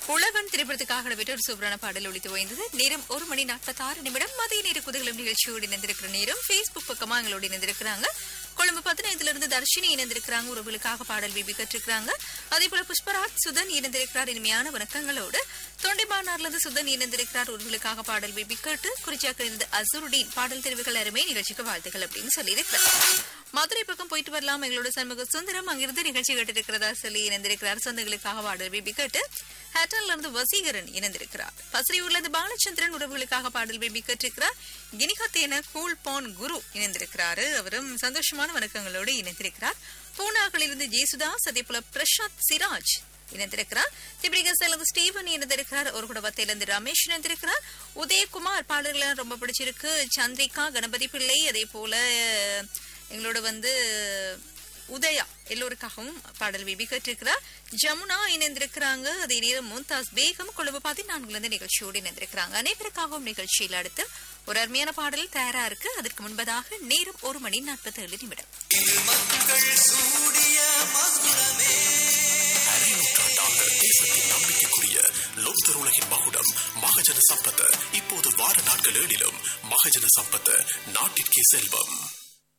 உலகன் திரைப்படத்துக்காக நடைபெற்ற ஒரு சூப்பரான பாடல் ஒழித்து ஓய்ந்தது நேரம் ஒரு மணி நாற்பத்தி ஆறு நிமிடம் மதிய நேர குதகலம் நிகழ்ச்சியோடு இணைந்திருக்கிற நேரம் Facebook பக்கமா எங்களோடு இணைந்திருக்கிறாங்க கொழும்பு பதினைந்துல இருந்து தர்ஷினி இணைந்திருக்கிறாங்க உறவுகளுக்காக பாடல் விபி கற்றிருக்கிறாங்க அதே போல புஷ்பராஜ் சுதன் இணைந்திருக்கிறார் இனிமையான வணக்கங்களோடு தொண்டைமானார்ல இருந்து சுதன் இணைந்திருக்கிறார் உறவுகளுக்காக பாடல் விபி கேட்டு குறிச்சாக்கள் இருந்து அசுருடீன் பாடல் தெரிவுகள் அருமை நிகழ்ச்சிக்கு வாழ்த்துக்கள் அப்படின்னு சொல்லியிருக்கிறார் மதுரை பக்கம் போயிட்டு வரலாம் எங்களோட சண்முக சுந்தரம் அங்கிருந்து நிகழ்ச்சி கேட்டிருக்கிறதா சொல்லி இணைந்திருக்கிறார் சொந்தங்களுக்காக பாடல் விபி கேட்டு ஹேட்டன்ல இருந்து வசீகரன் இணைந்திருக்கிறார் பசரியூர்ல இருந்து பாலச்சந்திரன் உறவுகளுக்காக பாடல் விபி கேட்டிருக்கிறார் கினிகத்தேன கூல் பான் குரு இணைந்திருக்கிறாரு அவரும் சந்தோஷமான வணக்கங்களோடு இணைந்திருக்கிறார் பூனாகளிலிருந்து ஜேசுதாஸ் அதே போல பிரசாத் சிராஜ் இணைந்திருக்கிறார் திபிரிகசில இருந்து ஸ்டீவன் இணைந்திருக்கிறார் ஒரு குடவத்திலிருந்து ரமேஷ் இணைந்திருக்கிறார் உதயகுமார் பாடல்கள் ரொம்ப பிடிச்சிருக்கு சந்திரிகா கணபதி பிள்ளை அதே போல எங்களோட வந்து உதயா எல்லோருக்காகவும் பாடல் விபி கேட்டிருக்கிறார் ஜமுனா இணைந்திருக்கிறாங்க அதே நேரம் மும்தாஸ் பேகம் கொழும்பு பதினான்குல இருந்து நிகழ்ச்சியோடு இணைந்திருக்கிறாங்க அனைவருக்காகவும் நிகழ்ச்சியில் அடுத்து ஒரு அருமையான பாடல் தயாரா இருக்கு அதற்கு முன்பதாக நேரம் ஒரு மணி நாற்பத்தி ஏழு நிமிடம் நூற்றாண்டாக தேசத்தின் நம்பிக்கைக்குரிய லோக்தர் உலகின் மகுடம் மகஜன சம்பத் இப்போது வார நாட்கள் ஏழிலும் மகஜன சம்பத் நாட்டிற்கே செல்வம்